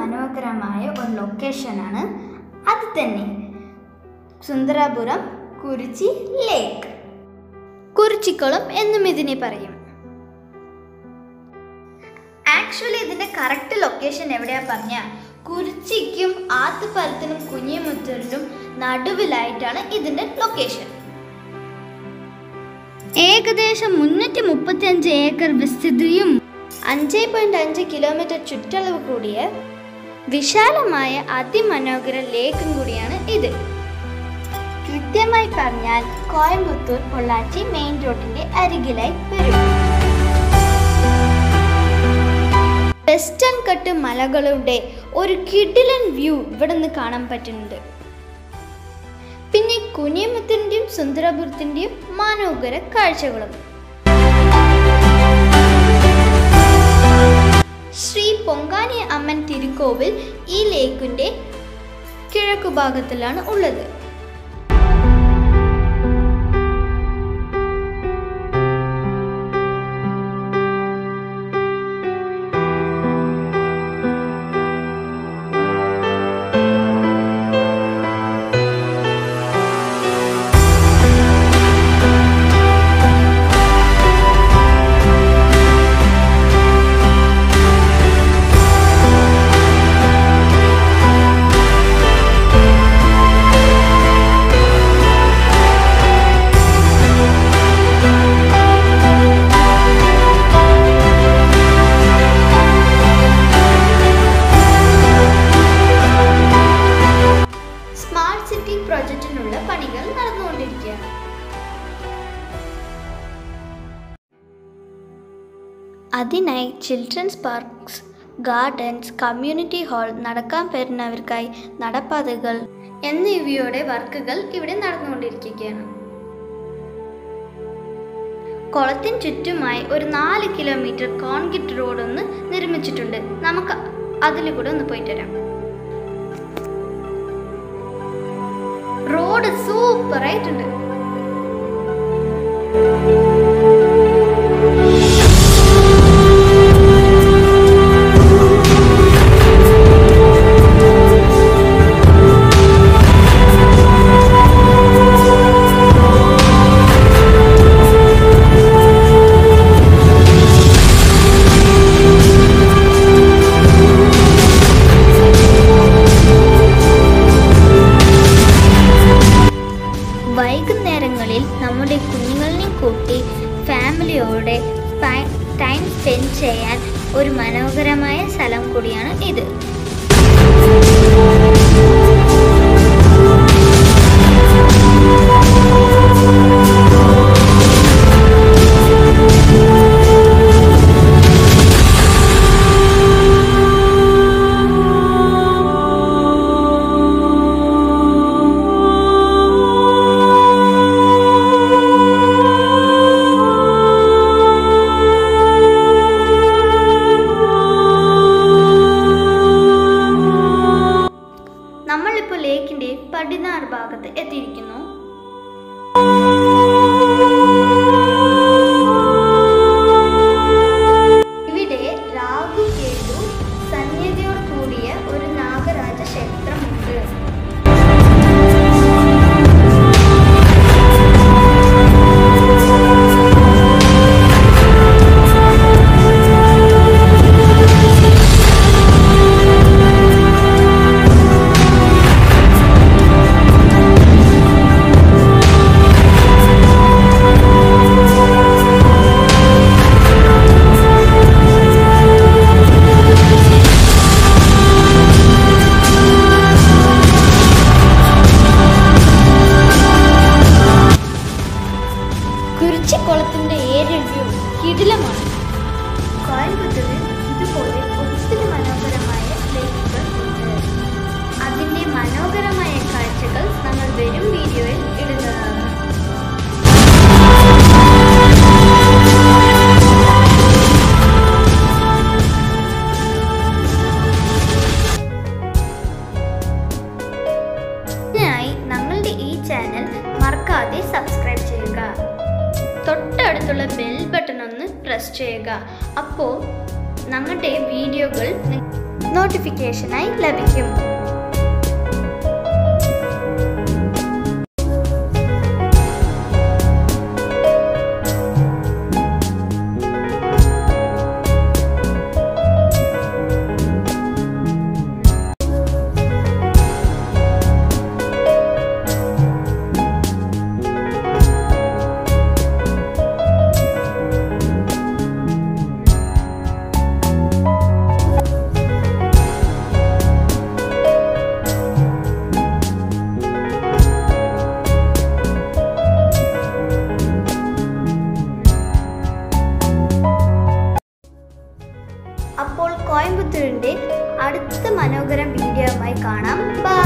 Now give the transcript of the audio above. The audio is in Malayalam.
അതിമനോഹരമായ ഒരു ലൊക്കേഷനാണ് അത് തന്നെ സുന്ദരാപുരം കുറിച്ചി ലേക്ക് കുറിച്ചിക്കുളം എന്നും ഇതിനെ പറയും ആക്ച്വലി ഇതിന്റെ കറക്റ്റ് ലൊക്കേഷൻ എവിടെയാ പറഞ്ഞാൽ കുറിച്ചിക്കും ആത്തുപാലത്തിനും കുഞ്ഞിമുത്തലിനും നടുവിലായിട്ടാണ് ഇതിന്റെ ലൊക്കേഷൻ ഏകദേശം മുന്നൂറ്റി മുപ്പത്തി അഞ്ച് ഏക്കർ വിസ്തൃതിയും അഞ്ച് പോയിന്റ് അഞ്ച് കിലോമീറ്റർ ചുറ്റളവ് കൂടിയ വിശാലമായ അതിമനോഹര ലേക്കും കൂടിയാണ് ഇത് കൃത്യമായി പറഞ്ഞാൽ കോയമ്പത്തൂർ പൊള്ളാച്ചി മെയിൻ റോഡിന്റെ അരികിലായി വരും വെസ്റ്റേൺ കട്ട് മലകളുടെ ഒരു കിടിലൻ വ്യൂ ഇവിടെ നിന്ന് കാണാൻ പറ്റുന്നുണ്ട് പിന്നെ കുനിയമ്മത്തിൻ്റെയും സുന്ദരപുരത്തിൻ്റെയും മനോഹര കാഴ്ചകളും ശ്രീ പൊങ്കാനി അമ്മൻ തിരുക്കോവിൽ ഈ ലേക്കിൻ്റെ കിഴക്കു ഭാഗത്തിലാണ് ഉള്ളത് സ്മാർട്ട് സിറ്റി പ്രൊജക്ടിനുള്ള പണികൾ നടന്നുകൊണ്ടിരിക്കുകയാണ് അതിനായി children's parks gardens community hall നടക്കാൻ വരുന്നവർക്കായി നടപ്പാതകൾ എന്നിവയുടെ വർക്കുകൾ ഇവിടെ നടന്നുകൊണ്ടിരിക്കുകയാണ് കുളത്തിന് ചുറ്റുമായി ഒരു നാല് കിലോമീറ്റർ കോൺക്രീറ്റ് റോഡ് ഒന്ന് നിർമ്മിച്ചിട്ടുണ്ട് നമുക്ക് അതിലൂടെ ഒന്ന് പോയിട്ട് വരാം റോഡ് സൂപ്പർ ആയിട്ടുണ്ട് വൈകുന്നേരങ്ങളിൽ നമ്മുടെ കുഞ്ഞുങ്ങളെയും കൂട്ടി ഫാമിലിയോടെ ടൈം സ്പെൻഡ് ചെയ്യാൻ ഒരു മനോഹരമായ സ്ഥലം കൂടിയാണ് ഇത് നമ്മളിപ്പോൾ ലേക്കിന്റെ പടിഞ്ഞാറ് ഭാഗത്ത് എത്തിയിരിക്കുന്നു ഇവിടെ രാഹു കേതു സന്യതയോട് കൂടിയ ഒരു നാഗരാജ ക്ഷേത്രമുണ്ട് കുറിച്ചിക്കുളത്തിന്റെ ഏരിയ വ്യൂ കിടിലമാണ് കോയമ്പത്തൂരിൽ ഇതുപോലെ ഒത്തിരി മനോഹരമായ ലേക്കുകൾ ഉണ്ട് അതിന്റെ മനോഹരമായ കാഴ്ചകൾ നമ്മൾ വരും വീഡിയോയിൽ ഇടുന്നതാണ് ഇതിനായി ഞങ്ങളുടെ ഈ ചാനൽ മറക്കാതെ സബ്സ്ക്രൈബ് ചെയ്യുക തൊട്ടടുത്തുള്ള ബെൽ ബട്ടൺ ഒന്ന് പ്രസ് ചെയ്യുക അപ്പോൾ ഞങ്ങളുടെ വീഡിയോകൾ നി- നോട്ടിഫിക്കേഷനായി ലഭിക്കും അപ്പോൾ കോയമ്പത്തൂരിൻ്റെ അടുത്ത മനോഹര വീഡിയോയുമായി കാണാം ബൈ